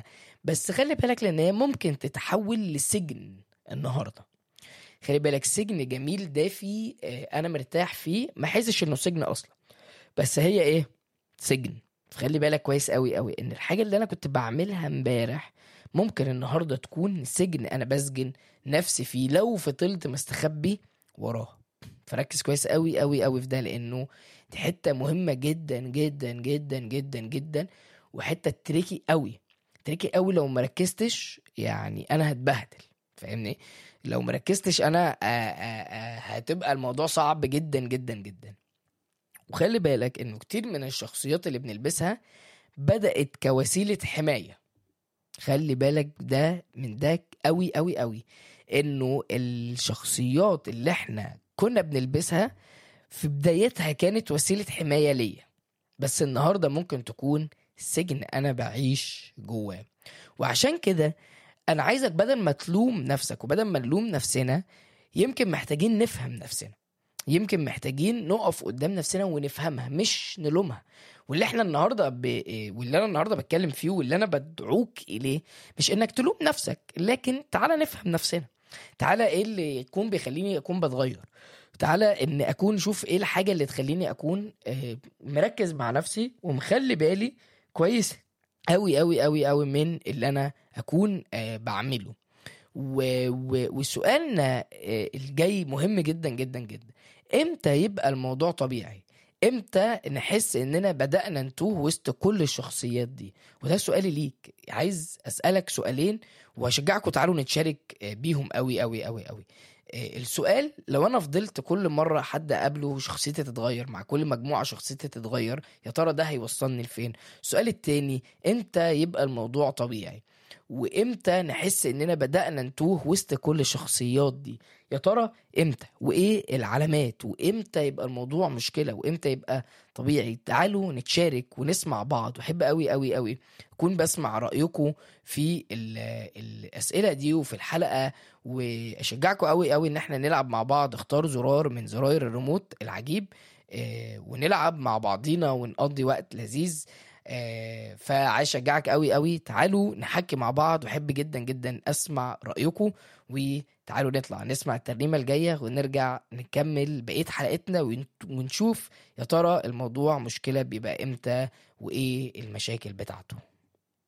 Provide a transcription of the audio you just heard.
بس خلي بالك لان هي ممكن تتحول لسجن النهارده خلي بالك سجن جميل دافي آه، انا مرتاح فيه ما احسش انه سجن اصلا بس هي ايه سجن خلي بالك كويس قوي قوي ان الحاجه اللي انا كنت بعملها امبارح ممكن النهارده تكون سجن انا بسجن نفسي فيه لو فضلت مستخبي وراه فركز كويس قوي قوي قوي في ده لانه دي حته مهمه جدا جدا جدا جدا جدا وحته تريكي قوي تريكي قوي لو مركزتش يعني انا هتبهدل فاهمني لو مركزتش انا آآ آآ هتبقى الموضوع صعب جدا جدا جدا وخلي بالك انه كتير من الشخصيات اللي بنلبسها بدأت كوسيلة حماية خلي بالك ده من ده قوي قوي قوي انه الشخصيات اللي احنا كنا بنلبسها في بدايتها كانت وسيلة حماية ليا بس النهاردة ممكن تكون سجن انا بعيش جواه وعشان كده انا عايزك بدل ما تلوم نفسك وبدل ما نلوم نفسنا يمكن محتاجين نفهم نفسنا يمكن محتاجين نقف قدام نفسنا ونفهمها مش نلومها واللي احنا النهارده ب... واللي انا النهارده بتكلم فيه واللي انا بدعوك اليه مش انك تلوم نفسك لكن تعالى نفهم نفسنا تعالى ايه اللي يكون بيخليني اكون بتغير تعالى ان اكون شوف ايه الحاجه اللي تخليني اكون آه، مركز مع نفسي ومخلي بالي كويس قوي قوي قوي قوي من اللي انا اكون آه، بعمله و... و... وسؤالنا آه، الجاي مهم جدا جدا جدا امتى يبقى الموضوع طبيعي امتى نحس اننا بدأنا نتوه وسط كل الشخصيات دي وده سؤالي ليك عايز اسألك سؤالين واشجعكم تعالوا نتشارك آه، بيهم قوي قوي قوي قوي آه، السؤال لو انا فضلت كل مرة حد اقابله شخصيتي تتغير مع كل مجموعة شخصيتي تتغير يا ترى ده هيوصلني لفين السؤال التاني امتى يبقى الموضوع طبيعي وامتى نحس اننا بدأنا نتوه وسط كل الشخصيات دي يا ترى امتى وايه العلامات وامتى يبقى الموضوع مشكلة وامتى يبقى طبيعي تعالوا نتشارك ونسمع بعض واحب قوي قوي قوي اكون بسمع رأيكم في ال- الأسئلة دي وفي الحلقة واشجعكم قوي قوي ان احنا نلعب مع بعض اختار زرار من زراير الريموت العجيب آه، ونلعب مع بعضينا ونقضي وقت لذيذ آه، فعايز اشجعك قوي قوي تعالوا نحكي مع بعض واحب جدا جدا اسمع رايكم وتعالوا نطلع نسمع الترنيمه الجايه ونرجع نكمل بقيه حلقتنا ون- ونشوف يا ترى الموضوع مشكله بيبقى امتى وايه المشاكل بتاعته